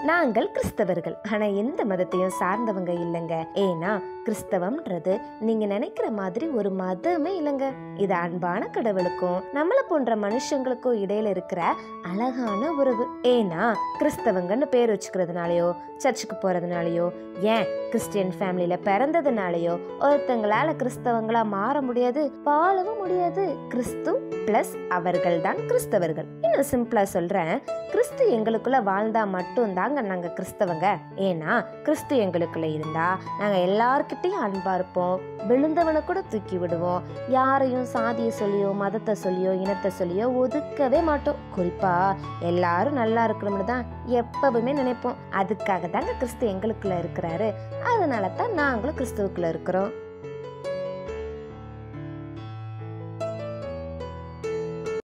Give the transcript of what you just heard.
நாங்கள் கிறிஸ்தவர்கள் ஆனா எந்த மதத்தையும் சார்ந்தவங்க இல்லைங்க ஏன்னா கிறிஸ்தவம்ன்றது நீங்க நினைக்கிற மாதிரி ஒரு மதமே இல்லைங்க இது அன்பான கடவுளுக்கும் நம்மள போன்ற மனுஷங்களுக்கும் இடையில இருக்கிற அழகான உறவு ஏன்னா கிறிஸ்தவங்கன்னு பேர் வச்சுக்கிறதுனாலயோ சர்ச்சுக்கு போறதுனாலயோ ஏன் கிறிஸ்டியன் ஃபேமிலியில பிறந்ததுனாலயோ ஒருத்தங்களால கிறிஸ்தவங்களா மாற முடியாது வாழவும் முடியாது கிறிஸ்து பிளஸ் அவர்கள் தான் கிறிஸ்தவர்கள் இன்னும் சிம்பிளா சொல்றேன் கிறிஸ்து எங்களுக்குள்ள வாழ்ந்தா மட்டும் தாங்க நாங்க கிறிஸ்தவங்க ஏன்னா கிறிஸ்து எங்களுக்குள்ள இருந்தா நாங்க எல்லார்கிட்டயும் அன்பா இருப்போம் விழுந்தவனை கூட தூக்கி விடுவோம் யாரையும் சாதியை சொல்லியோ மதத்தை சொல்லியோ இனத்தை சொல்லியோ ஒதுக்கவே மாட்டோம் குறிப்பா எல்லாரும் நல்லா இருக்கணும்னு தான் எப்பவுமே நினைப்போம் அதுக்காக தாங்க கிறிஸ்து எங்களுக்குள்ள இருக்கிறாரு அதனால தான் நாங்களும் கிறிஸ்துவுக்குள்ள இருக்கிறோம்